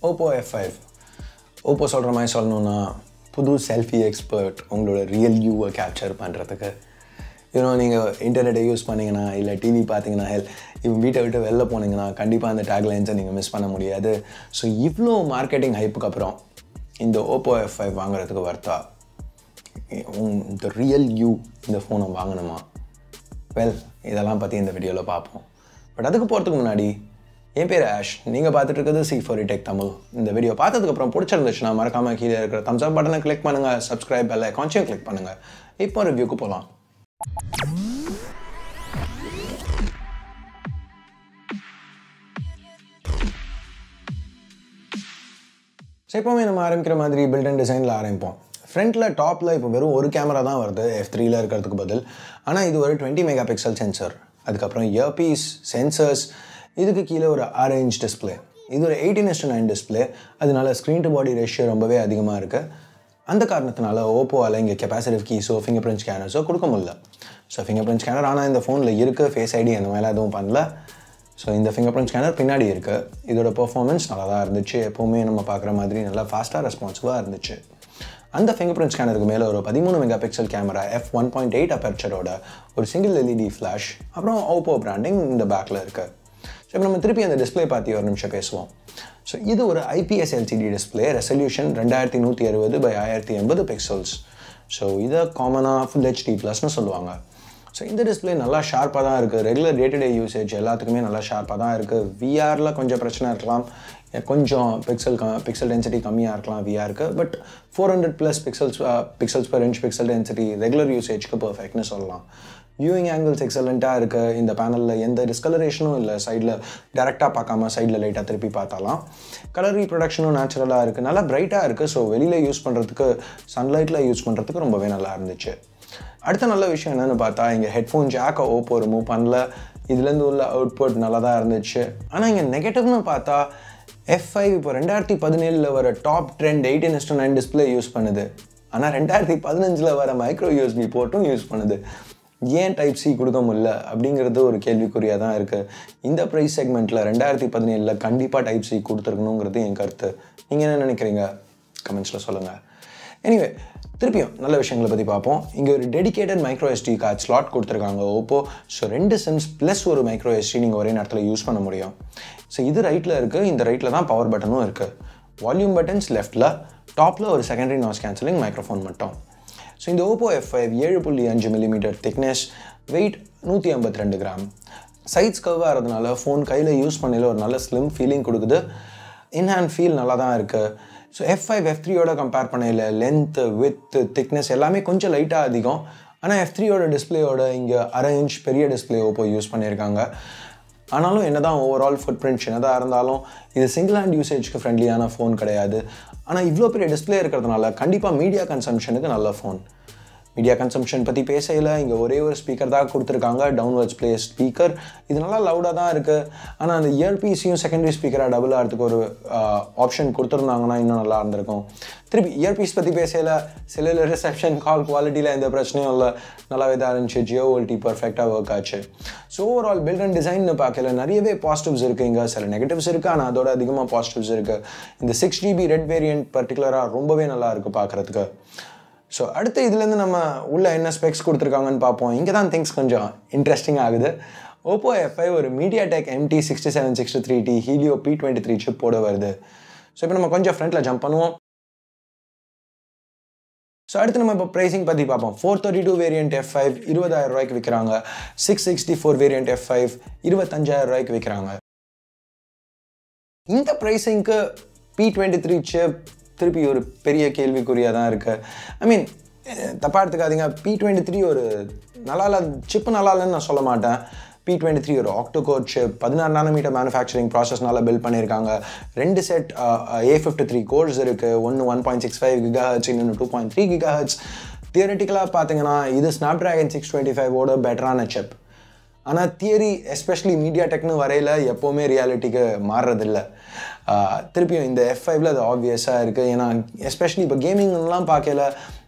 Oppo F five Oppo சொல்கிற மாதிரி சொல்லணுன்னா புது செல்ஃபி எக்ஸ்பர்ட் உங்களோட ரியல் வியூவை கேப்சர் பண்ணுறதுக்கு இன்னும் நீங்கள் இன்டர்நெட்டை யூஸ் பண்ணிங்கன்னா இல்லை டிவி பார்த்தீங்கன்னா ஹெல் இவன் வீட்டை விட்டு வெளில போனீங்கன்னா கண்டிப்பாக அந்த டேக்லைன்ஸை நீங்கள் மிஸ் பண்ண முடியாது ஸோ இவ்வளோ மார்க்கெட்டிங் ஹைப்புக்கு அப்புறம் இந்த ஓப்போ எஃப் ஃபைவ் வாங்குறதுக்கு வர்த்தா இந்த ரியல் யூ இந்த ஃபோனை வாங்கணுமா வெல் இதெல்லாம் பற்றி இந்த வீடியோவில் பார்ப்போம் பட் அதுக்கு போகிறதுக்கு முன்னாடி என் பேர் ஆஷ் நீங்கள் பார்த்துட்டு இருக்கிறது சி ஃபார் டெக் தமிழ் இந்த வீடியோ பார்த்ததுக்கப்புறம் பிடிச்சிருந்துச்சுன்னா மறக்காமல் கீழே இருக்கிற தம்ஸ் அப் பட்டனை கிளிக் பண்ணுங்கள் சப்ஸ்கிரைப் பெல் ஐக்கான்ஸையும் கிளிக் பண்ணுங்கள் இப்போ ரிவ்யூக்கு போகலாம் ஸோ எப்போவுமே நம்ம ஆரம்பிக்கிற மாதிரி பில்ட் அண்ட் டிசைனில் ஆரம்பிப்போம் ஃப்ரண்ட்டில் டாப்பில் இப்போ வெறும் ஒரு கேமரா தான் வருது எஃப் த்ரீல இருக்கிறதுக்கு பதில் ஆனால் இது ஒரு டுவெண்ட்டி மெகா பிக்சல் சென்சர் அதுக்கப்புறம் இயர்பீஸ் சென்சர்ஸ் இதுக்கு கீழே ஒரு ஆறு இன்ச் டிஸ்பிளே இது ஒரு எயிட்டீன் இஸ்ட் நைன் டிஸ்பிளே அதனால ஸ்க்ரீன் டு பாடி ரேஷியோ ரொம்பவே அதிகமாக இருக்குது அந்த காரணத்தினால ஓப்போவால் இங்கே கெப்பாசிட்டிவ் கீஸோ ஃபிங்கர் பிரிண்ட் ஸ்கேனர்ஸோ கொடுக்க முடியல ஸோ ஃபிங்கர் பிரிண்ட் ஸ்கேனர் ஆனால் இந்த ஃபோனில் இருக்குது ஃபேஸ் ஐடி அந்த மாதிரிலாம் எதுவும் பண்ணல ஸோ இந்த ஃபிங்கர் பிரிண்ட் ஸ்கேனர் பின்னாடி இருக்குது இதோட பெர்ஃபார்மன்ஸ் நல்லா தான் இருந்துச்சு எப்போவுமே நம்ம பார்க்குற மாதிரி நல்லா ஃபாஸ்ட்டாக ரெஸ்பான்சிவாக இருந்துச்சு அந்த ஃபிங்கர் பிரிண்ட் ஸ்கேனருக்கு மேலே ஒரு பதிமூணு mega pixel camera F one point eight அப்பர்ச்சரோட ஒரு சிங்கிள் எல்இடி ஃப்ளாஷ் அப்புறம் ஓப்போ பிராண்டிங் இந்த பேக்கில் இருக்குது ஸோ இப்போ நம்ம திருப்பி அந்த டிஸ்பிளே பார்த்து ஒரு நிமிஷம் பேசுவோம் ஸோ இது ஒரு ஐபிஎஸ் எல்சிடி டிஸ்பிளே ரெசல்யூஷன் ரெண்டாயிரத்தி நூற்றி அறுபது பை ஆயிரத்தி எண்பது பிக்சல்ஸ் ஸோ இதை காமனாக ஃபுல் ஹெச்டி ப்ளஸ்னு சொல்லுவாங்க ஸோ இந்த டிஸ்பிளே நல்லா ஷார்ப்பாக தான் இருக்குது regular day to day usage எல்லாத்துக்குமே நல்லா ஷார்ப்பாக தான் இருக்குது விஆரில் கொஞ்சம் பிரச்சனை இருக்கலாம் கொஞ்சம் பிக்சல் க பிக்சல் டென்சிட்டி கம்மியாக இருக்கலாம் விஆருக்கு but four hundred plus pixels pixels per inch pixel density regular யூசேஜ்க்கு பர்ஃபெக்ட்னு சொல்லலாம் வியூவிங் ஆங்கிள்ஸ் எக்ஸலண்ட்டாக இருக்குது இந்த பேனலில் எந்த டிஸ்கலரேஷனும் இல்லை சைடில் டேரெக்டாக பார்க்காம சைடில் லைட்டாக திருப்பி பார்த்தாலாம் கலர் ரீப்ரொடக்ஷனும் நேச்சுரலாக இருக்குது நல்லா பிரைட்டாக இருக்குது ஸோ வெளியில் யூஸ் பண்ணுறதுக்கு சன்லைட்டில் யூஸ் பண்ணுறதுக்கு ரொம்பவே நல்லா இருந்துச்சு அடுத்த நல்ல விஷயம் என்னென்னு பார்த்தா இங்கே ஹெட்ஃபோன் ஜாக்கை ஓப்போ ரிமூவ் பண்ணல இதுலேருந்து உள்ள அவுட்புட் நல்லா தான் இருந்துச்சு ஆனால் இங்கே நெகட்டிவ்னு பார்த்தா எஃப் ஃபைவ் இப்போ ரெண்டாயிரத்தி பதினேழில் வர top trend eighteen is to nine display use பண்ணுது ஆனால் ரெண்டாயிரத்தி பதினஞ்சில் வர மைக்ரோ யூஎஸ்பி போர்ட்டும் யூஸ் பண்ணுது ஏன் டைப் சி கொடுக்க முடியல அப்படிங்கிறது ஒரு கேள்விக்குறியாக தான் இருக்குது இந்த ப்ரைஸ் செக்மெண்ட்டில் ரெண்டாயிரத்தி பதினேழில் கண்டிப்பாக டைப் சி கொடுத்துருக்கணுங்கிறது என் கருத்து நீங்கள் என்ன நினைக்கிறீங்க கமெண்ட்ஸில் சொல்லுங்கள் எனிவே திருப்பியும் நல்ல விஷயங்களை பற்றி பார்ப்போம் இங்கே ஒரு dedicated micro SD card slot கொடுத்துருக்காங்க ஓப்போ ஸோ ரெண்டு சிம்ஸ் ப்ளஸ் ஒரு மைக்ரோ எஸ்டி நீங்கள் ஒரே நேரத்தில் யூஸ் பண்ண முடியும் ஸோ இது ரைட்டில் இருக்குது இந்த ரைட்டில் தான் பவர் பட்டனும் இருக்குது வால்யூம் பட்டன்ஸ் லெஃப்ட்டில் டாப்பில் ஒரு செகண்டரி நாய்ஸ் கேன்சலிங் மைக்ரோஃபோன் மட்டும் ஸோ இந்த ஓப்போ எஃப் ஃபைவ் ஏழு புள்ளி அஞ்சு மில்லிமீட்டர் திக்னஸ் வெயிட் நூற்றி ஐம்பத்தி ரெண்டு கிராம் சைட்ஸ் கர்வாக இருந்தனால ஃபோன் கையில் யூஸ் பண்ணல ஒரு நல்ல ஸ்லிம் ஃபீலிங் கொடுக்குது இன்ஹேண்ட் ஃபீல் நல்லா தான் இருக்குது ஸோ எஃப் ஃபைவ் எஃப் த்ரீயோட கம்பேர் பண்ணையில் லென்த்து வித்து திக்னஸ் எல்லாமே கொஞ்சம் லைட்டாக அதிகம் ஆனால் எஃப் த்ரீயோட டிஸ்பிளேயோட இங்கே அரை இன்ச் பெரிய டிஸ்பிளே ஓப்போ யூஸ் பண்ணியிருக்காங்க ஆனாலும் என்ன தான் ஓவரால் ஃபுட் பிரிண்ட் சின்னதாக இருந்தாலும் இது சிங்கிள் ஹேண்ட் யூசேஜ்க்கு ஃப்ரெண்ட்லியான ஃபோன் கிடையாது ஆனால் இவ்வளோ பெரிய டிஸ்பிளே இருக்கிறதுனால கண்டிப்பாக மீடியா கன்சம்ஷனுக்கு நல்ல ஃபோன் மீடியா கன்சம்ஷன் பற்றி பேசையில் இங்கே ஒரே ஒரு ஸ்பீக்கர் தான் கொடுத்துருக்காங்க டவுன்வர்ட்ஸ் பிளே ஸ்பீக்கர் இது நல்லா லவுடாக தான் இருக்குது ஆனால் அந்த இயர்பீஸையும் செகண்டரி ஸ்பீக்கராக டபுள் ஆகிறதுக்கு ஒரு ஆப்ஷன் கொடுத்துருந்தாங்கன்னா இன்னும் நல்லா இருந்திருக்கும் திருப்பி இயர்பீஸ் பற்றி பேசையில் சில ரிசப்ஷன் கால் குவாலிட்டியில் எந்த பிரச்சனையும் இல்லை நல்லாவே தான் இருந்துச்சு ஜியோ ஓல்டி பர்ஃபெக்டாக ஒர்க் ஆச்சு ஸோ ஓவரால் பில்ட் அண்ட் டிசைன்னு பார்க்கல நிறையவே பாசிட்டிவ்ஸ் இருக்குது இங்கே சில நெகட்டிவ்ஸ் இருக்குது ஆனால் அதோட அதிகமாக பாசிட்டிவ்ஸ் இருக்குது இந்த சிக்ஸ் ஜிபி ரெட் வேரியன்ட் பர்டிகுலராக ரொம்பவே நல்லா இருக்குது பார்க்குறதுக்கு ஸோ அடுத்து இதுலேருந்து நம்ம உள்ள என்ன ஸ்பெக்ஸ் கொடுத்துருக்காங்கன்னு பார்ப்போம் இங்கே தான் திங்ஸ் கொஞ்சம் இன்ட்ரெஸ்டிங் ஆகுது ஓப்போ எஃப்ஐ ஒரு MediaTek MT sixty seven sixty three T Helio P twenty three சிப்போட வருது ஸோ இப்போ நம்ம கொஞ்சம் ஃப்ரண்ட்டில் ஜம்ப் பண்ணுவோம் ஸோ அடுத்து நம்ம இப்போ ப்ரைஸிங் பற்றி பார்ப்போம் four thirty two variant F five இருபதாயிரம் ரூபாய்க்கு விற்கிறாங்க six sixty four variant F five இருபத்தஞ்சாயிரம் ரூபாய்க்கு விற்கிறாங்க இந்த ப்ரைஸிங்க்கு பி டுவெண்ட்டி த்ரீ சிப் திருப்பி ஒரு பெரிய கேள்விக்குறியாக தான் இருக்குது ஐ மீன் தப்பாக எடுத்துக்காதீங்க பி டுவெண்ட்டி த்ரீ ஒரு நல்லா இல்லை சிப்பு நல்லா இல்லைன்னு நான் சொல்ல மாட்டேன் பி டுவெண்ட்டி த்ரீ ஒரு ஆக்டோகோர் சிப் பதினாறு நானோமீட்டர் மேனுஃபேக்சரிங் ப்ராசஸ்னால பில்ட் பண்ணியிருக்காங்க ரெண்டு set A fifty three cores இருக்குது ஒன்று one point six five giga H இன்னொன்று two point three giga H தியரட்டிக்கலாக பார்த்தீங்கன்னா இது ஸ்னாப் ட்ராகன் சிக்ஸ் டுவெண்ட்டி ஃபைவோட பெட்டரான சிப் ஆனால் தியரி எஸ்பெஷலி மீடியா டெக்னு வரையில் எப்போவுமே ரியாலிட்டிக்கு மாறுறதில்ல திருப்பியும் இந்த எஃப் ஃபைவ்ல அது ஆப்வியஸாக இருக்குது ஏன்னா எஸ்பெஷலி இப்போ கேமிங்லாம் பார்க்கல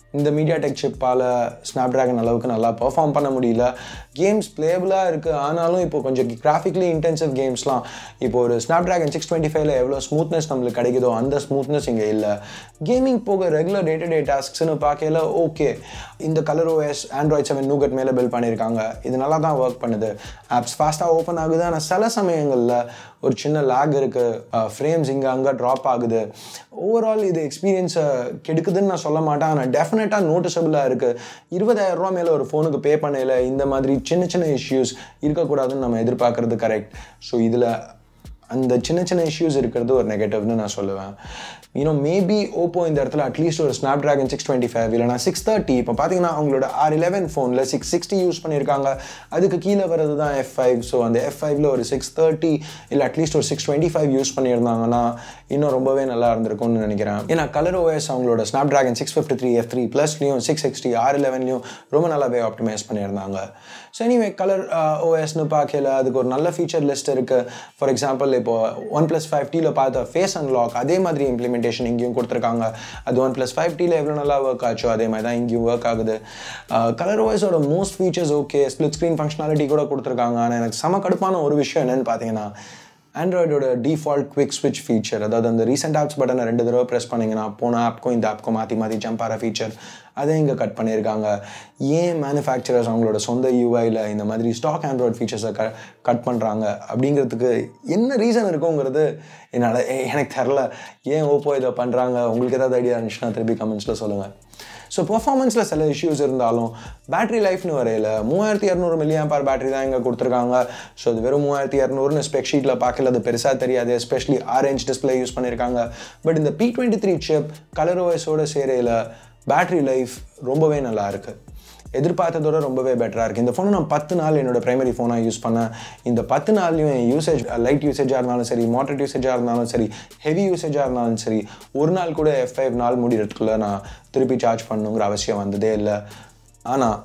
இந்த மீடியா டெக் சிப்பால் ஸ்னாப் ட்ராகன் அளவுக்கு நல்லா பெர்ஃபார்ம் பண்ண முடியல கேம்ஸ் பிளேபிளாக இருக்குது ஆனாலும் இப்போ கொஞ்சம் கிராஃபிக்லி இன்டென்சிவ் கேம்ஸ்லாம் இப்போ ஒரு ஸ்னாப் ட்ராகன் சிக்ஸ் டுவெண்ட்டி ஃபைவ்ல எவ்வளோ ஸ்மூத்னஸ் நம்மளுக்கு கிடைக்குதோ அந்த ஸ்மூத்னஸ் இங்கே இல்லை கேமிங் போக ரெகுலர் டே டு டே டாஸ்க்ஸ்னு பார்க்கல ஓகே இந்த Color OS Android seven Nougat மேலே பில்ட் பண்ணியிருக்காங்க இது நல்லா தான் ஒர்க் பண்ணுது ஆப்ஸ் ஃபாஸ்ட்டாக ஓப்பன் ஆகுது ஆனால் சில சமயங்களில் ஒரு சின்ன லேக் இருக்குது ஃப்ரேம்ஸ் இங்கே அங்கே ட்ராப் ஆகுது ஓவரால் இது எக்ஸ்பீரியன்ஸை கெடுக்குதுன்னு நான் சொல்ல மாட்டேன் ஆனால் டெஃபினட்டாக நோட்டிசபிளாக இருக்குது இருபதாயிரம் ரூபா மேலே ஒரு ஃபோனுக்கு பே பண்ணையில் இந்த மாதிரி சின்ன சின்ன இஷ்யூஸ் இருக்கக்கூடாதுன்னு நம்ம எதிர்பார்க்கறது கரெக்ட் ஸோ இதில் அந்த சின்ன சின்ன இஷ்யூஸ் இருக்கிறது ஒரு நெகட்டிவ்னு நான் சொல்லுவேன் யூனோ மேபி ஓப்போ இந்த இடத்துல அட்லீஸ்ட் ஒரு Snapdragon six twenty five இல்லைனா சிக்ஸ் தேர்ட்டி இப்போ பார்த்தீங்கன்னா அவங்களோட ஆர் இலெவன் ஃபோனில் சிக்ஸ் சிக்ஸ்டி யூஸ் பண்ணியிருக்காங்க அதுக்கு கீழே வர்றது தான் எஃப் ஃபைவ் ஸோ அந்த எஃப் ஃபைவ்ல ஒரு சிக்ஸ் தேர்ட்டி இல்லை அட்லீஸ்ட் ஒரு சிக்ஸ் டுவெண்ட்டி ஃபைவ் யூஸ் பண்ணியிருந்தாங்கன்னா இன்னும் ரொம்பவே நல்லா இருந்திருக்கும்னு நினைக்கிறேன் ஏன்னா கலர் ஓஎஸ் அவங்களோட Snapdragon six fifty three F three ப்ளஸ்லையும் சிக்ஸ் சிக்ஸ்டி ஆர் இலெவன்லையும் ரொம்ப நல்லாவே ஆப்டிமைஸ் பண்ணியிருந்தாங்க ஸோ எனிவே கலர் ஓஎஸ்னு பார்க்கல அதுக்கு ஒரு நல்ல ஃபீச்சர் லிஸ்ட் இருக்குது ஃபார் எக்ஸாம்பிள் இப்போ ஒன் ப்ளஸ் ஃபைவ் டியில் பார்த்த ஃபேஸ் அன்லாக் அதே மாதிரி இம்ப்ளிமெண்டேஷன் இங்கேயும் கொடுத்துருக்காங்க அது ஒன் ப்ளஸ் ஃபைவ் டியில் எவ்வளோ நல்லா ஒர்க் ஆச்சோ அதே மாதிரி தான் இங்கேயும் ஒர்க் ஆகுது கலர் ஓஎஸோட most features okay split screen functionality கூட கொடுத்துருக்காங்க ஆனால் எனக்கு செம கடுப்பான ஒரு விஷயம் என்னன்னு பார்த்தீங்கன்னா ஆண்ட்ராய்டோட டிஃபால்ட் குவிக் ஸ்விட்ச் ஃபீச்சர் அதாவது அந்த ரீசெண்ட் ஆப்ஸ் பட்டனை ரெண்டு தடவை ப்ரெஸ் பண்ணிங்கன்னா போன ஆப்க்கும் இந்த ஆப்க்கும் மாற்றி மாற்றி ஜம்ப் ஆகிற ஃபீச்சர் அதை இங்கே கட் பண்ணியிருக்காங்க ஏன் மேனுஃபேக்சரர்ஸ் அவங்களோட சொந்த யூஐயில் இந்த மாதிரி ஸ்டாக் ஆண்ட்ராய்ட் ஃபீச்சர்ஸை க கட் பண்ணுறாங்க அப்படிங்கிறதுக்கு என்ன ரீசன் இருக்குங்கிறது என்னால் எனக்கு தெரில ஏன் ஓப்போ இதை பண்ணுறாங்க உங்களுக்கு ஏதாவது ஐடியா இருந்துச்சுன்னா திருப்பி கமெண்ட்ஸில் சொல்லுங்கள் ஸோ பர்ஃபார்மன்ஸில் சில இஷ்யூஸ் இருந்தாலும் பேட்டரி லைஃப்னு வரையில் மூவாயிரத்தி இரநூறு மில்லியம் பார் பேட்டரி தான் இங்கே கொடுத்துருக்காங்க ஸோ அது வெறும் மூவாயிரத்தி இரநூறுன்னு ஸ்பெக் ஷீட்டில் பார்க்கல அது பெருசாக தெரியாது எஸ்பெஷலி ஆரேஞ்ச் டிஸ்பிளே யூஸ் பண்ணியிருக்காங்க பட் இந்த P twenty three chip Color ஓஎஸோட சேரையில் பேட்டரி லைஃப் ரொம்பவே நல்லா இருக்குது எதிர்பார்த்ததோட ரொம்பவே பெட்டராக இருக்குது இந்த ஃபோனை நான் பத்து நாள் என்னோட ப்ரைமரி ஃபோனாக யூஸ் பண்ணேன் இந்த பத்து நாள்லையும் என் யூசேஜ் லைட் யூசேஜாக இருந்தாலும் சரி மாடரேட் யூசேஜாக இருந்தாலும் சரி ஹெவி யூசேஜாக இருந்தாலும் சரி ஒரு நாள் கூட எஃப் ஃபைவ் நாள் முடிகிறதுக்குள்ளே நான் திருப்பி சார்ஜ் பண்ணணுங்கிற அவசியம் வந்ததே இல்லை ஆனால்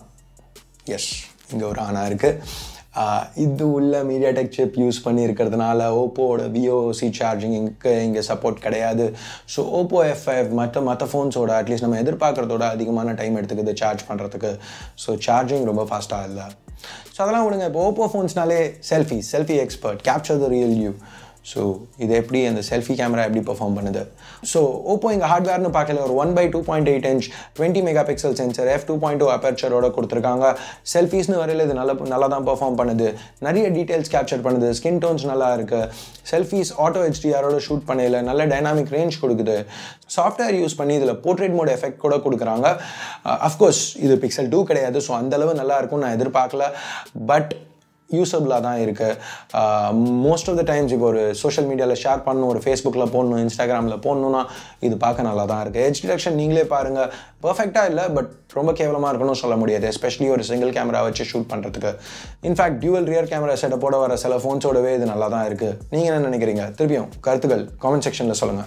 எஸ் இங்கே ஒரு ஆனால் இருக்குது இது உள்ள மீடியா டெக் சிப் யூஸ் பண்ணி இருக்கிறதுனால ஓப்போவோட விஓசி சார்ஜிங் இங்கே இங்கே சப்போர்ட் கிடையாது ஸோ ஓப்போ எஃப் ஃபைவ் மற்ற மற்ற ஃபோன்ஸோட அட்லீஸ்ட் நம்ம எதிர்பார்க்குறதோட அதிகமான டைம் எடுத்துக்குது சார்ஜ் பண்ணுறதுக்கு ஸோ சார்ஜிங் ரொம்ப ஃபாஸ்ட்டாக இல்லை ஸோ அதெல்லாம் விடுங்க இப்போ ஓப்போ ஃபோன்ஸ்னாலே selfie selfie expert capture the real you so இது எப்படி அந்த செல்ஃபி கேமரா எப்படி பெர்ஃபார்ம் பண்ணுது ஸோ ஓப்போ இங்கே ஹார்ட்வேர்னு பார்க்கல ஒரு one by two point eight inch twenty mega pixel sensor F two point two அப்பர்ச்சரோட கொடுத்துருக்காங்க செல்ஃபீஸ்னு வரையில் இது நல்லா நல்லா தான் பெர்ஃபார்ம் பண்ணுது நிறைய டீட்டெயில்ஸ் கேப்சர் பண்ணுது ஸ்கின் டோன்ஸ் நல்லா இருக்குது செல்ஃபீஸ் ஆட்டோ ஹெச்டிஆரோட ஷூட் பண்ணையில் நல்ல டைனாமிக் ரேஞ்ச் கொடுக்குது சாஃப்ட்வேர் யூஸ் பண்ணி இதில் போர்ட்ரேட் மோட் எஃபெக்ட் கூட கொடுக்குறாங்க அஃப்கோர்ஸ் இது பிக்சல் டூ கிடையாது ஸோ அந்தளவு நல்லா இருக்கும்னு நான் எதிர்பார்க்கல பட் யூஸபிளாக தான் இருக்குது மோஸ்ட் ஆஃப் த டைம்ஸ் இப்போ ஒரு சோஷியல் மீடியாவில் ஷேர் பண்ணணும் ஒரு ஃபேஸ்புக்கில் போடணும் இன்ஸ்டாகிராமில் போடணுன்னா இது பார்க்க நல்லா தான் இருக்குது ஹெச் டிடக்ஷன் நீங்களே பாருங்கள் பர்ஃபெக்டாக இல்லை பட் ரொம்ப கேவலமாக இருக்கணும்னு சொல்ல முடியாது எஸ்பெஷலி ஒரு சிங்கிள் கேமரா வச்சு ஷூட் பண்ணுறதுக்கு இன்ஃபேக்ட் டியூவல் ரியர் கேமரா செட்டப்போட வர சில ஃபோன்ஸோடவே இது நல்லா தான் இருக்குது நீங்கள் என்ன நினைக்கிறீங்க திருப்பியும் கருத்துக்கள் காமெண்ட் செக்ஷனில் சொல்லுங்கள்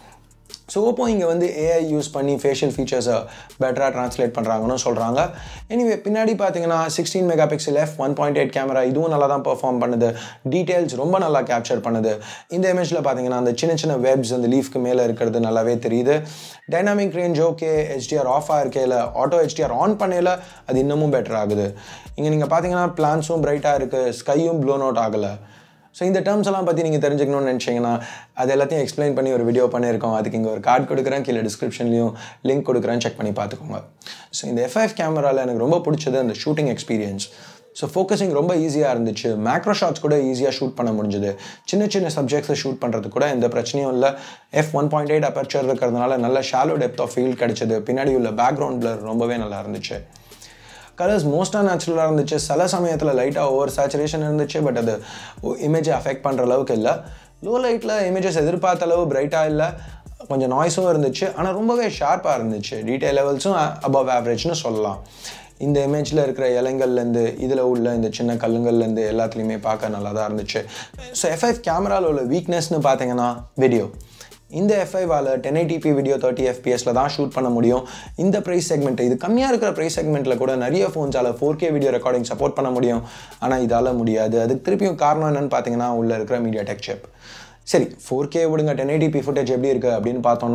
ஸோ ஓப்போ இங்கே வந்து ஏஐ யூஸ் பண்ணி ஃபேஷியல் ஃபீச்சர்ஸை பெட்டராக ட்ரான்ஸ்லேட் பண்ணுறாங்கன்னு சொல்கிறாங்க எனிவே பின்னாடி பார்த்தீங்கன்னா sixteen megapixel F one point eight camera இதுவும் நல்லா தான் பெர்ஃபார்ம் பண்ணுது டீட்டெயில்ஸ் ரொம்ப நல்லா கேப்சர் பண்ணுது இந்த இமேஜில் பார்த்தீங்கன்னா அந்த சின்ன சின்ன வெப்ஸ் அந்த லீஃப்க்கு மேலே இருக்கிறது நல்லாவே தெரியுது dynamic range okay HDR off ஆகிருக்கையில் ஆட்டோ ஹெச்டிஆர் ஆன் பண்ணையில் அது இன்னமும் பெட்டர் ஆகுது இங்கே நீங்கள் பார்த்தீங்கன்னா பிளான்ஸும் பிரைட்டாக இருக்குது ஸ்கையும் ப்ளோன் அவுட் ஆகலை ஸோ இந்த டேர்ம்ஸ் எல்லாம் பற்றி நீங்கள் தெரிஞ்சுக்கணும்னு நினச்சிங்கன்னா அது எல்லாத்தையும் எக்ஸ்பிளைன் பண்ணி ஒரு வீடியோ பண்ணியிருக்கோம் அதுக்கு இங்கே ஒரு கார்டு கொடுக்குறேன் கீழே டிஸ்கிரிப்ஷன்லையும் லிங்க் கொடுக்குறேன் செக் பண்ணி பார்த்துக்கோங்க ஸோ இந்த எஃப்ஐஎஃப் கேமராவில் எனக்கு ரொம்ப பிடிச்சது அந்த ஷூட்டிங் எக்ஸ்பீரியன்ஸ் ஸோ ஃபோக்கஸிங் ரொம்ப ஈஸியாக இருந்துச்சு மேக்ரோ ஷாட்ஸ் கூட ஈஸியாக ஷூட் பண்ண முடிஞ்சுது சின்ன சின்ன சப்ஜெக்ட்ஸை ஷூட் பண்ணுறது கூட எந்த பிரச்சனையும் இல்லை F one point eight aperture இருக்கிறதுனால நல்ல ஷாலோ டெப்த் ஆஃப் ஃபீல் கிடச்சிது பின்னாடி உள்ள பேக்ரவுண்ட் பிளர் ரொம்பவே நல்லா இருந்துச்சு கலர்ஸ் மோஸ்ட்டாக நேச்சுரலாக இருந்துச்சு சில சமயத்தில் லைட்டாக ஓவர் சேச்சுரேஷன் இருந்துச்சு பட் அது இமேஜை அஃபெக்ட் பண்ணுற அளவுக்கு இல்லை லோ லைட்டில் இமேஜஸ் எதிர்பார்த்த அளவு பிரைட்டாக இல்லை கொஞ்சம் நாய்ஸும் இருந்துச்சு ஆனால் ரொம்பவே ஷார்ப்பாக இருந்துச்சு டீட்டெயில் லெவல்ஸும் அபவ் ஆவரேஜ்னு சொல்லலாம் இந்த இமேஜில் இருக்கிற இலைங்கள்லேருந்து இதில் உள்ள இந்த சின்ன கல்லுங்கள்லேருந்து எல்லாத்துலேயுமே பார்க்க நல்லா தான் இருந்துச்சு ஸோ எஃப்ஐஎஃப் கேமராவில் உள்ள வீக்னஸ்னு பார்த்தீங்கன்னா வீடியோ இந்த எஃப்ஐவால் டென் ஐடிபி வீடியோ தேர்ட்டி எஃபிஎஸில் தான் ஷூட் பண்ண முடியும் இந்த ப்ரைஸ் செக்மெண்ட் இது கம்மியாக இருக்கிற ப்ரைஸ் செக்மெண்ட்டில் கூட நிறைய ஃபோன்ஸால் four K video recording support பண்ண முடியும் ஆனால் இதால் முடியாது அதுக்கு திருப்பியும் காரணம் என்னன்னு பார்த்தீங்கன்னா உள்ளே இருக்கிற மீடியா டெக் சிப் சரி ஃபோர் கே விடுங்க டென் ஐடிபி ஃபுட்டேஜ் எப்படி இருக்குது அப்படின்னு பார்த்தோம்னா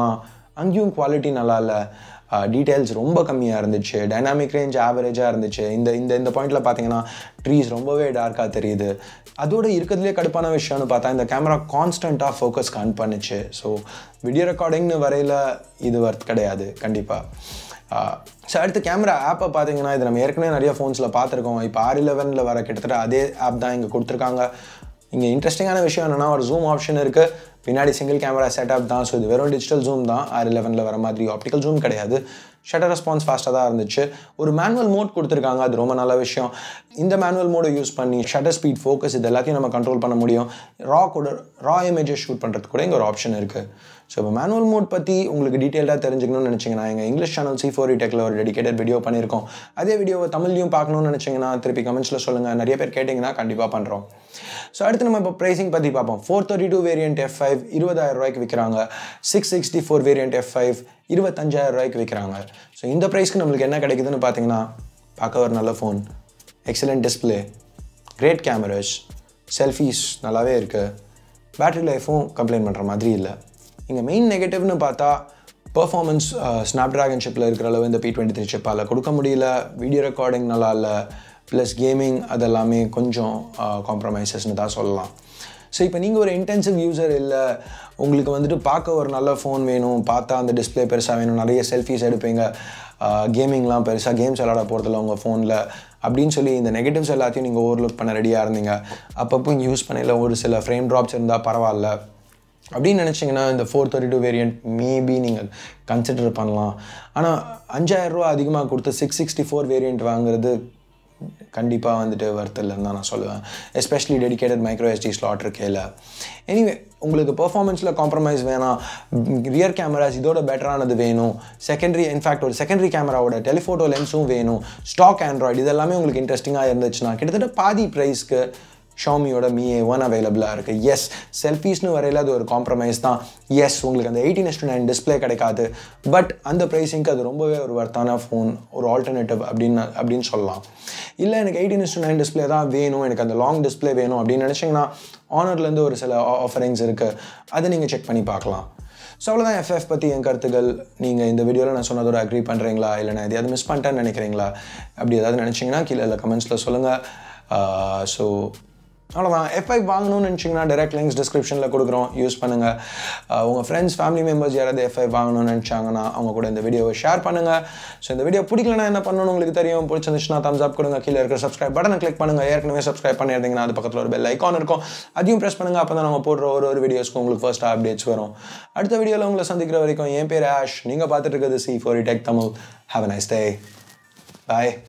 அங்கேயும் குவாலிட்டி நல்லா இல்லை டீட்டெயில்ஸ் ரொம்ப கம்மியாக இருந்துச்சு டைனாமிக் ரேஞ்ச் ஆவரேஜாக இருந்துச்சு இந்த இந்த இந்த பாயிண்டில் பார்த்தீங்கன்னா ட்ரீஸ் ரொம்பவே டார்க்காக தெரியுது அதோட இருக்கிறதுலே கடுப்பான விஷயம்னு பார்த்தா இந்த கேமரா கான்ஸ்டண்ட்டாக ஃபோக்கஸ் கான் பண்ணுச்சு ஸோ வீடியோ ரெக்கார்டிங்னு வரையில் இது ஒர்த் கிடையாது கண்டிப்பாக ஸோ அடுத்து கேமரா ஆப்பை பார்த்தீங்கன்னா இது நம்ம ஏற்கனவே நிறைய ஃபோன்ஸில் பார்த்துருக்கோம் இப்போ ஆர் லெவனில் வர கிட்டத்தட்ட அதே ஆப் தான் இங்கே கொடுத்துருக்காங்க இங்கே இன்ட்ரெஸ்டிங்கான விஷயம் என்னென்னா ஒரு ஜூம் ஆப்ஷன் இருக்குது பின்னாடி சிங்கிள் கேமரா செட்டப் தான் ஸோ இது வெறும் டிஜிட்டல் ஜூம் தான் ஆர் லெவனில் வர மாதிரி ஆப்டிக்கல் ஜூம் கிடையாது ஷட்டர் ரெஸ்பான்ஸ் ஃபாஸ்ட்டாக தான் இருந்துச்சு ஒரு மேனுவல் மோட் கொடுத்துருக்காங்க அது ரொம்ப நல்ல விஷயம் இந்த மேனுவல் மோடை யூஸ் பண்ணி ஷட்டர் ஸ்பீட் ஃபோக்கஸ் இது எல்லாத்தையும் நம்ம கண்ட்ரோல் பண்ண முடியும் ரா கூட ரா இமேஜஸ் ஷூட் பண்ணுறதுக்கு கூட இங்கே ஒரு ஆப்ஷன் இருக்குது ஸோ இப்போ மேனுவல் மோட் பற்றி உங்களுக்கு டீட்டெயிலாக தெரிஞ்சுக்கணும்னு நினச்சிங்கன்னா எங்கள் இங்கிலீஷ் சேனல் சி ஃபோர் டெக்கில் ஒரு டெடிகேட்டட் வீடியோ பண்ணியிருக்கோம் அதே வீடியோவை தமிழ்லையும் பார்க்கணும்னு நினச்சிங்கன்னா திருப்பி கமெண்ட்ஸில் சொல்லுங்கள் நிறைய பேர் கேட்டிங்கன்னா கண்டிப்பாக பண்ணுறோம் ஸோ அடுத்து நம்ம இப்போ ப்ரைஸிங் பற்றி பார்ப்போம் four thirty two variant F five இருபதாயிரம் ரூபாய்க்கு விற்கிறாங்க six sixty four variant F five இருபத்தஞ்சாயிரம் ரூபாய்க்கு விற்கிறாங்க ஸோ இந்த ப்ரைஸ்க்கு நம்மளுக்கு என்ன கிடைக்குதுன்னு பார்த்தீங்கன்னா பார்க்க ஒரு நல்ல phone excellent display great cameras selfies நல்லாவே இருக்குது பேட்டரி லைஃப்பும் கம்ப்ளைண்ட் பண்ணுற மாதிரி இல்லை இங்கே மெயின் நெகட்டிவ்னு பார்த்தா பர்ஃபார்மன்ஸ் ஸ்னாப் ட்ராகன் ஷிப்பில் இருக்கிற அளவு இந்த பி டுவெண்ட்டி த்ரீ ஷிப்பால் கொடுக்க முடியல வீடியோ ரெக்கார்டிங் நல்லா இல்லை ப்ளஸ் கேமிங் அதெல்லாமே கொஞ்சம் காம்ப்ரமைசஸ்னு தான் சொல்லலாம் ஸோ இப்போ நீங்கள் ஒரு இன்டென்சிவ் யூசர் இல்லை உங்களுக்கு வந்துட்டு பார்க்க ஒரு நல்ல ஃபோன் வேணும் பார்த்தா அந்த டிஸ்பிளே பெருசாக வேணும் நிறைய செல்ஃபிஸ் எடுப்பீங்க கேமிங்லாம் பெருசாக கேம்ஸ் விளாட போகிறதில்ல உங்கள் ஃபோனில் அப்படின்னு சொல்லி இந்த நெகட்டிவ்ஸ் எல்லாத்தையும் நீங்கள் ஓவர்லுக் பண்ண ரெடியாக இருந்தீங்க அப்பப்போ யூஸ் பண்ணல ஒரு சில ஃப்ரேம் ட்ராப்ஸ் இருந்தால் பரவாயில்ல அப்படின்னு நினச்சிங்கன்னா இந்த four thirty two variant maybe நீங்கள் கன்சிடர் பண்ணலாம் ஆனால் அஞ்சாயிரரூவா அதிகமாக கொடுத்து சிக்ஸ் சிக்ஸ்டி ஃபோர் வேரியண்ட் வாங்குறது கண்டிப்பாக வந்துட்டு ஒர்த் இல்லைன்னு தான் நான் சொல்லுவேன் especially dedicated micro SD slot இருக்கையில் எனிவே உங்களுக்கு பெர்ஃபார்மன்ஸில் காம்ப்ரமைஸ் வேணாம் ரியர் கேமராஸ் இதோட பெட்டரானது வேணும் செகண்டரி இன்ஃபேக்ட் ஒரு செகண்டரி கேமராவோட டெலிஃபோட்டோ லென்ஸும் வேணும் ஸ்டாக் ஆண்ட்ராய்டு இதெல்லாமே உங்களுக்கு இன்ட்ரெஸ்டிங்காக இருந்துச்சுன்னா கிட்டத்தட்ட பாதி ப்ரைஸ்க்கு ஷாமியோட மீ ஏ ஒன் அவைலபிளாக இருக்குது எஸ் செல்ஃபீஸ்னு வரையில் அது ஒரு காம்ப்ரமைஸ் தான் எஸ் உங்களுக்கு அந்த எயிட்டீன் எஸ் நைன் டிஸ்பிளே கிடைக்காது பட் அந்த ப்ரைஸிங்க்கு அது ரொம்பவே ஒரு வர்த்தான ஃபோன் ஒரு ஆல்டர்னேட்டிவ் அப்படின்னு அப்படின்னு சொல்லலாம் இல்லை எனக்கு எயிட்டீன் எஸ் நைன் டிஸ்பிளே தான் வேணும் எனக்கு அந்த லாங் டிஸ்பிளே வேணும் அப்படின்னு நினச்சிங்கன்னா ஆனர்லேருந்து ஒரு சில ஆஃபரிங்ஸ் இருக்குது அதை நீங்கள் செக் பண்ணி பார்க்கலாம் ஸோ அவ்வளோதான் எஃப்எஃப் பற்றி என் கருத்துக்கள் நீங்கள் இந்த வீடியோவில் நான் சொன்னதோட அக்ரி பண்ணுறீங்களா இல்லை நான் எதையாவது மிஸ் பண்ணிட்டேன்னு நினைக்கிறீங்களா அப்படி ஏதாவது நினச்சிங்கன்னா கீழே இல்லை கமெண்ட்ஸில் சொல்லுங்கள் ஸோ அவ்வளோதான் எஃப்ஐ வாங்கணும்னு நினச்சிங்கன்னா டேரக்ட் லிங்க்ஸ் டிஸ்கிரிப்ஷனில் கொடுக்குறோம் யூஸ் பண்ணுங்கள் உங்கள் ஃப்ரெண்ட்ஸ் ஃபேமிலி மெம்பர்ஸ் யாராவது எஃப்ஐ வாங்கணும்னு நினச்சாங்கன்னா அவங்க கூட இந்த வீடியோவை ஷேர் பண்ணுங்கள் ஸோ இந்த வீடியோ பிடிக்கலனா என்ன பண்ணணும்னு உங்களுக்கு தெரியும் பிடிச்சிருந்துச்சுன்னா தம்ஸ் அப் கொடுங்க கீழே இருக்கிற சப்ஸ்கிரைப் பட்டனை கிளிக் பண்ணுங்கள் ஏற்கனவே சப்ஸ்கிரைப் பண்ணியிருந்தீங்கன்னா அது பக்கத்தில் ஒரு பெல் ஐக்கான் இருக்கும் அதையும் ப்ரெஸ் பண்ணுங்கள் அப்போ தான் நம்ம போடுற ஒரு ஒரு வீடியோஸ்க்கு உங்களுக்கு ஃபர்ஸ்ட் அப்டேட்ஸ் வரும் அடுத்த வீடியோவில் உங்களை சந்திக்கிற வரைக்கும் என் பேர் ஆஷ் நீங்கள் பார்த்துட்டு இருக்கிறது C four tech Tamil have a nice day bye